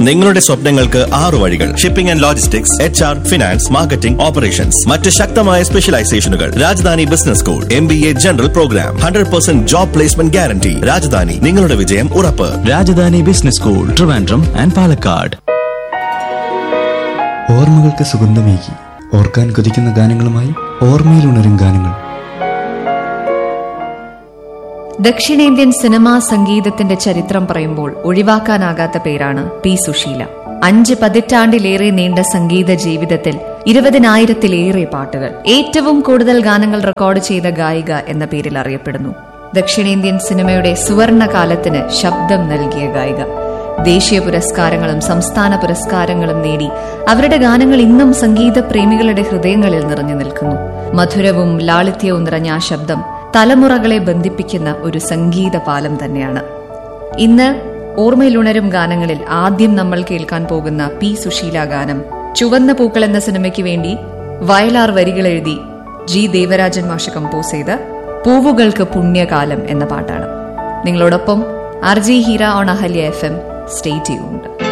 നിങ്ങളുടെ സ്വപ്നങ്ങൾക്ക് ആറു വഴികൾ shipping and logistics H R finance marketing operations മറ്റ് ശക്തമായ സ്പെഷ്യലൈസേഷനുകൾ Rajadhani business school M B A general program hundred percent job placement guarantee Rajadhani നിങ്ങളുടെ വിജയം ഉറപ്പ് Rajadhani business school Trivandrum and Palakkad ഓർമ്മകൾക്ക് സുഗന്ധമേകി ഓർക്കാൻ കൊതിക്കുന്ന ഗാനങ്ങളുമായി ഓർമ്മയിലുണരും ഗാനങ്ങൾ ദക്ഷിണേന്ത്യൻ സിനിമാ സംഗീതത്തിന്റെ ചരിത്രം പറയുമ്പോൾ ഒഴിവാക്കാനാകാത്ത പേരാണ് പി സുശീല അഞ്ച് പതിറ്റാണ്ടിലേറെ നീണ്ട സംഗീത ജീവിതത്തിൽ ഇരുപതിനായിരത്തിലേറെ പാട്ടുകൾ ഏറ്റവും കൂടുതൽ ഗാനങ്ങൾ റെക്കോർഡ് ചെയ്ത ഗായിക എന്ന പേരിൽ അറിയപ്പെടുന്നു ദക്ഷിണേന്ത്യൻ സിനിമയുടെ സുവർണ കാലത്തിന് ശബ്ദം നൽകിയ ഗായിക ദേശീയ പുരസ്കാരങ്ങളും സംസ്ഥാന പുരസ്കാരങ്ങളും നേടി അവരുടെ ഗാനങ്ങൾ ഇന്നും സംഗീത പ്രേമികളുടെ ഹൃദയങ്ങളിൽ നിറഞ്ഞു നിൽക്കുന്നു മധുരവും ലാളിത്യവും നിറഞ്ഞ ആ ശബ്ദം തലമുറകളെ ബന്ധിപ്പിക്കുന്ന ഒരു സംഗീത പാലം തന്നെയാണ് ഇന്ന് ഓർമ്മയിലുണരും ഗാനങ്ങളിൽ ആദ്യം നമ്മൾ കേൾക്കാൻ പോകുന്ന പി സുശീല ഗാനം ചുവന്ന പൂക്കൾ എന്ന സിനിമയ്ക്ക് വേണ്ടി വയലാർ വരികൾ എഴുതി ജി ദേവരാജൻ മാഷ് കമ്പോസ് ചെയ്ത പൂവുകൾക്ക് പുണ്യകാലം എന്ന പാട്ടാണ് നിങ്ങളോടൊപ്പം R G Heera on Ahalya F M stay tuned